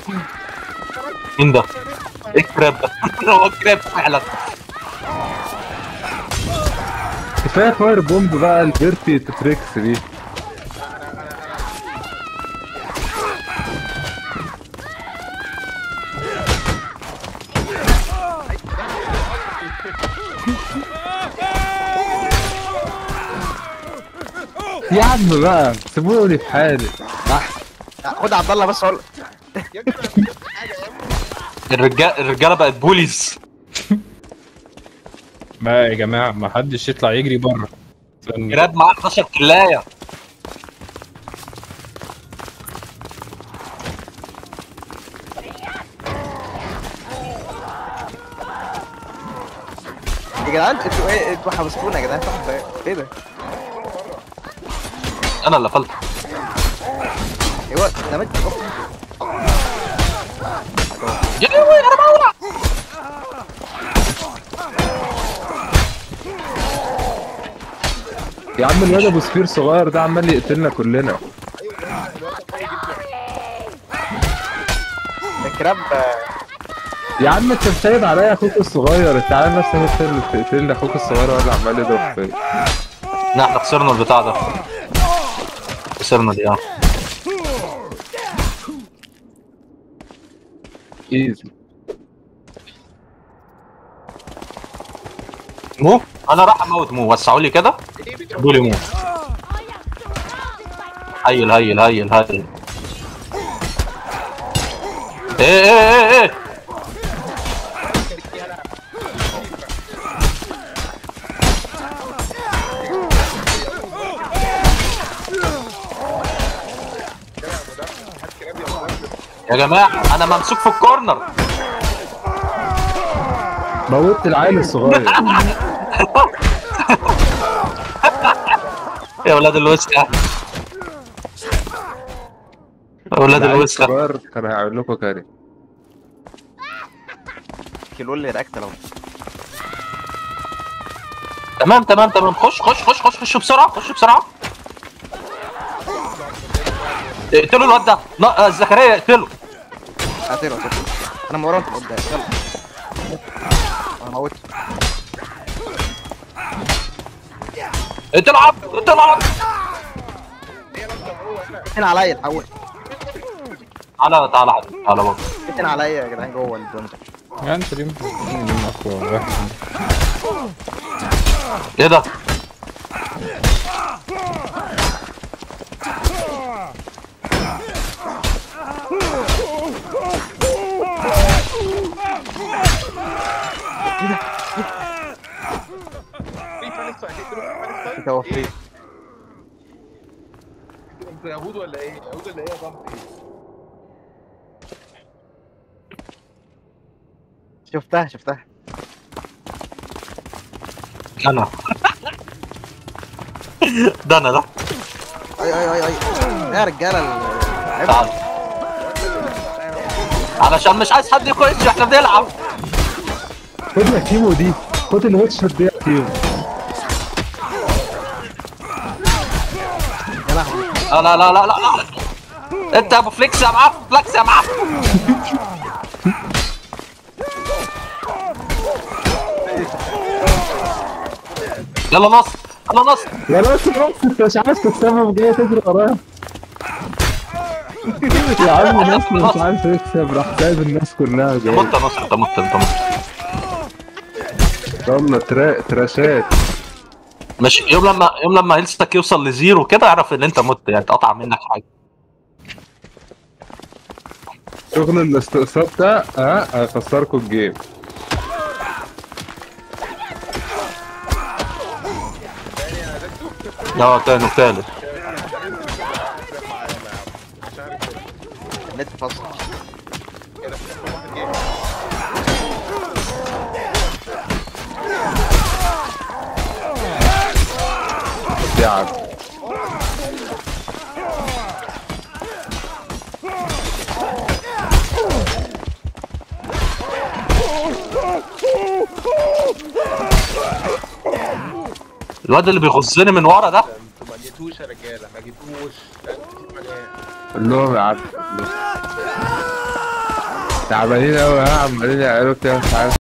مين ده؟ ايه الكراب ده؟ هو كراب فعلا كفايه فاير بومب بقى الفيرتي تريكس دي يا عم بقى سيبوني في حالي خد عبد الله بس اقول الرجال الرجاله بقت بوليز ما يا جماعه ما حدش يطلع يجري بره لأن- كراب معاه 11 كلايه يا جدعان انتوا ايه انتوا حبستونا يا جدعان صح ده ايه ده؟ انا اللي قفلت ايوه ده مت يا لهوي انا بولع يا عم الواد ابو سفير صغير ده عمال يقتلنا كلنا الكراب يا عم انت مسيب عليا اخوك الصغير انت عارف بس انت اللي بتقتلني اخوك الصغير ولا عمال يضرب فيا لا احنا خسرنا البتاع ده خسرنا دي اه ايزي مو انا راح اموت مو وسعوا لي كده قولوا لي مو هيل هيل هيل هيل ايه ايه ايه ايه يا جماعة أنا ممسوك في الكورنر موتت العيل الصغير يا ولاد الوسخة يا ولاد العيل الوسخة الصغير كان هيعمل لكم كاري كيلو اللي رياكت لو تمام تمام تمام خش خش خش خش خش بسرعة خش بسرعة اقتلوا الواد ده لا آه، زكريا اقتله هاتيله هاتيله انا من ورا انت قدام يلا انا موت اقتلوا عبد اقتلوا عبد اتنين عليا الحول تعالى تعالى عبد تعالى بابا اتنين عليا يا جدعان جوه الدنجن يعني انت ليه مين اللي اقوى واحد ايه ده انت وفيت انتوا يهود ولا ايه؟ يهود ولا ايه يا ضمت ايه؟ شفتها شفتها انا ده انا ده اي اي اي اي يا رجاله ال- تعال علشان مش عايز حد يخش احنا بنلعب خد يا كيمو دي خد الهيد شوت دي يا كيمو يا لهوي لا لا لا لا لا انت يا ابو فليكس يا معفن فليكس يا معفن يلا نص يلا نص يا ناس نص انت مش عايز تكسبهم جاي تجري ورايا يا عم ناس مش عارف يكسب راح سايب الناس كلها انت جاي مت يا نصر انت مت انت مت يلا ترا... تراشات مش يوم لما يوم لما هيلثك يوصل لزيرو كده اعرف ان انت مت يعني اتقطع منك حاجه شغل الاستقصاد ده اه هيخسركم الجيم لا تاني وتالت النت فصل يا عم الواد اللي بيغزني من ورا ده انتوا ما جيتوش يا رجاله ما جيتوش لا، انتوا حاجات. قول لهم يا عم قول لهم. تعبانين قوي ها عمالين يعملوا كده مش عارف